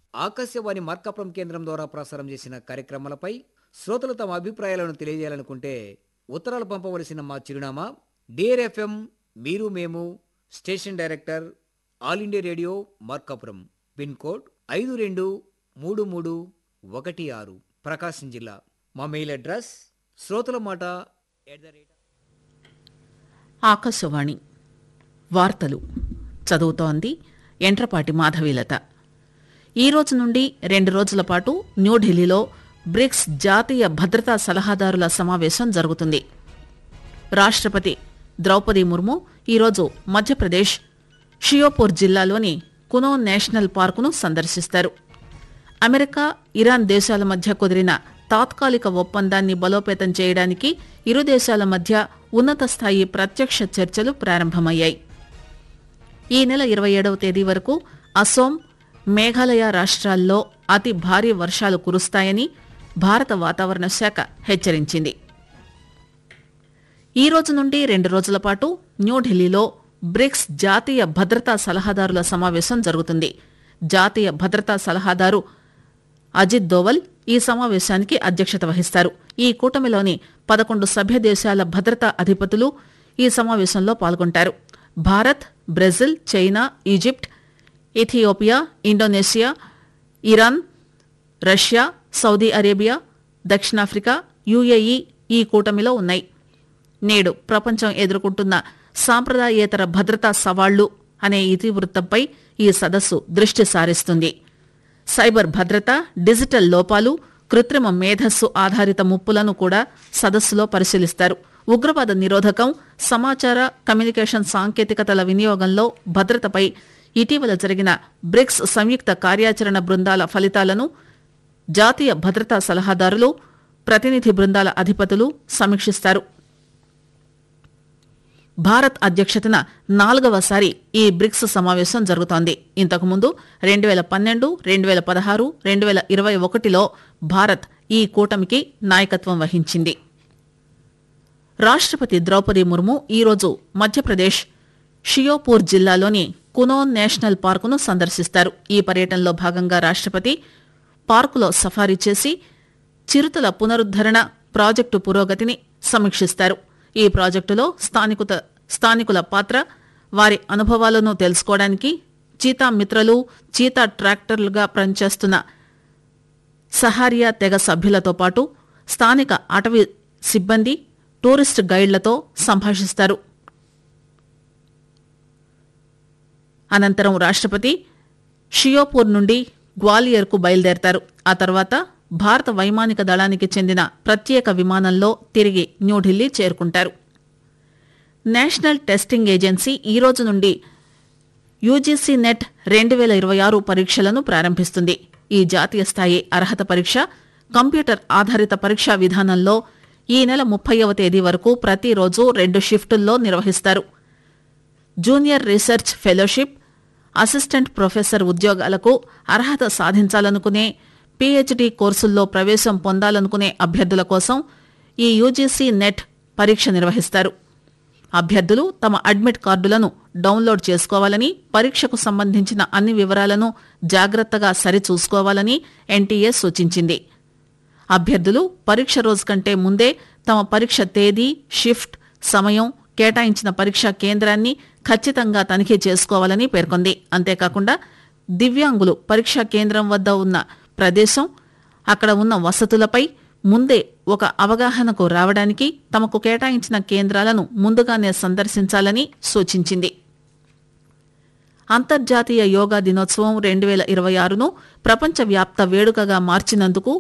ఆకాశవాణి మార్కాపురం కేంద్రం ద్వారా ప్రసారం చేసిన కార్యక్రమాలపై శ్రోతలు తమ అభిప్రాయాలను తెలియజేయాలనుకుంటే ఉత్తరాలు పంపవలసిన మా చిరునామా డియర్ ఎఫ్ఎం మీరు మేము station director All India Radio Markapuram pin code ఐదు రెండు మూడు మూడు ఒకటి ఆరు ప్రకాశం జిల్లా మా మెయిల్ అడ్రస్ శ్రోతల మాట ఎట్ ద రేట్ ఆకాశవాణి వార్తలు చదువుతోంది ఎంట్రపాటి మాధవీలత ఈ రోజు నుండి రెండు రోజుల పాటు న్యూఢిల్లీలో బ్రిక్స్ జాతీయ భద్రతా సలహాదారుల సమావేశం జరుగుతుంది రాష్ట్రపతి ద్రౌపది ముర్ము ఈరోజు మధ్యప్రదేశ్ షియోపూర్ జిల్లాలోని కునో నేషనల్ పార్కును సందర్శిస్తారు అమెరికా ఇరాన్ దేశాల మధ్య కుదిరిన తాత్కాలిక ఒప్పందాన్ని బలోపేతం చేయడానికి ఇరు దేశాల మధ్య ఉన్నత స్థాయి ప్రత్యక్ష చర్చలు ప్రారంభమయ్యాయి ఈ నెల ఇరవై ఏడవ తేదీ వరకు అసోం మేఘాలయ రాష్ట్రాల్లో అతి భారీ వర్షాలు కురుస్తాయని భారత వాతావరణ శాఖ హెచ్చరించింది ఈ రోజు నుండి రెండు రోజుల పాటు న్యూఢిల్లీలో బ్రిక్స్ జాతీయ భద్రతా సలహాదారుల సమావేశం జరుగుతుంది జాతీయ భద్రతా సలహాదారు అజిత్ దోవల్ ఈ సమావేశానికి అధ్యక్షత వహిస్తారు ఈ కూటమిలోని పదకొండు సభ్య దేశాల భద్రతా అధిపతులు ఈ సమావేశంలో పాల్గొంటారు Bharat Brazil China Egypt Ethiopia Indonesia Iran Russia Saudi Arabia దక్షిణాఫ్రికా యుఏఈ ఈ కూటమిలో ఉన్నాయి నేడు ప్రపంచం ఎదుర్కొంటున్న సాంప్రదాయేతర భద్రతా సవాళ్లు అనే ఇతివృత్తంపై ఈ సదస్సు దృష్టి సారిస్తుంది సైబర్ భద్రత డిజిటల్ లోపాలు కృత్రిమ మేధస్సు ఆధారిత ముప్పులను కూడా సదస్సులో పరిశీలిస్తారు ఉగ్రవాద నిరోధకం సమాచార కమ్యూనికేషన్ సాంకేతికతల వినియోగంలో భద్రతపై ఇటీవల జరిగిన బ్రిక్స్ సంయుక్త కార్యాచరణ బృందాల ఫలితాలను జాతీయ భద్రతా సలహాదారులు ప్రతినిధి బృందాల అధిపతులు సమీక్షిస్తారు భారత్ అధ్యక్షతన నాలుగవసారి ఈ బ్రిక్స్ సమావేశం జరుగుతోంది ఇంతకుముందు రెండు వేల పన్నెండు రెండు వేల పదహారు రెండు వేల ఇరవై ఒకటిలో భారత్ ఈ కూటమికి నాయకత్వం వహించింది రాష్ట్రపతి ద్రౌపది ముర్ము ఈరోజు మధ్యప్రదేశ్ షియోపూర్ జిల్లాలోని కునోన్ నేషనల్ పార్కును సందర్శిస్తారు ఈ పర్యటనలో భాగంగా రాష్ట్రపతి పార్కులో సఫారీ చేసి చిరుతల పునరుద్దరణ ప్రాజెక్టు పురోగతిని సమీక్షిస్తారు ఈ ప్రాజెక్టులో స్థానికుత స్థానికుల పాత్ర వారి అనుభవాలను తెలుసుకోవడానికి చీతా మిత్రలు చీతా ట్రాక్టర్లుగా పనిచేస్తున్న సహారియా తెగ సభ్యులతో పాటు స్థానిక అటవీ సిబ్బంది టూరిస్ట్ గైడ్లతో సంభాషిస్తారు అనంతరం రాష్ట్రపతి షియోపూర్ నుండి గ్వాలియర్కు బయలుదేరతారు ఆ తర్వాత భారత వైమానిక దళానికి చెందిన ప్రత్యేక విమానంలో తిరిగి న్యూఢిల్లీ చేరుకుంటారు నేషనల్ టెస్టింగ్ ఏజెన్సీ ఈ రోజు నుండి యూజీసీ నెట్ రెండు వేల ఇరవై ఆరు పరీక్షలను ప్రారంభిస్తుంది ఈ జాతీయ స్థాయి అర్హత పరీక్ష కంప్యూటర్ ఆధారిత పరీక్షా విధానంలో ఈ నెల ముప్పైవ తేదీ వరకు ప్రతిరోజు రెండు షిఫ్టుల్లో నిర్వహిస్తారు junior research fellowship assistant professor ఉద్యోగాలకు అర్హత సాధించాలనుకునే పీహెచ్డీ కోర్సుల్లో ప్రవేశం పొందాలనుకునే అభ్యర్థుల కోసం ఈ యూజీసీ నెట్ పరీక్ష నిర్వహిస్తారు అభ్యర్థులు తమ అడ్మిట్ కార్డులను డౌన్లోడ్ చేసుకోవాలని పరీక్షకు సంబంధించిన అన్ని వివరాలను జాగ్రత్తగా సరిచూసుకోవాలని ఎన్టీఏ సూచించింది అభ్యర్థులు పరీక్ష రోజు కంటే ముందే తమ పరీక్ష తేదీ షిఫ్ట్ సమయం కేటాయించిన పరీక్షా కేంద్రాన్ని ఖచ్చితంగా తనిఖీ చేసుకోవాలని పేర్కొంది అంతేకాకుండా దివ్యాంగులు పరీక్షా కేంద్రం వద్ద ఉన్న ప్రదేశం అక్కడ ఉన్న వసతులపై ముందే ఒక అవగాహనకు రావడానికి తమకు కేటాయించిన కేంద్రాలను ముందుగానే సందర్శించాలని సూచించింది అంతర్జాతీయ యోగా దినోత్సవం రెండు వేల ఇరవై ఆరును ప్రపంచవ్యాప్త వేడుకగా మార్చినందుకు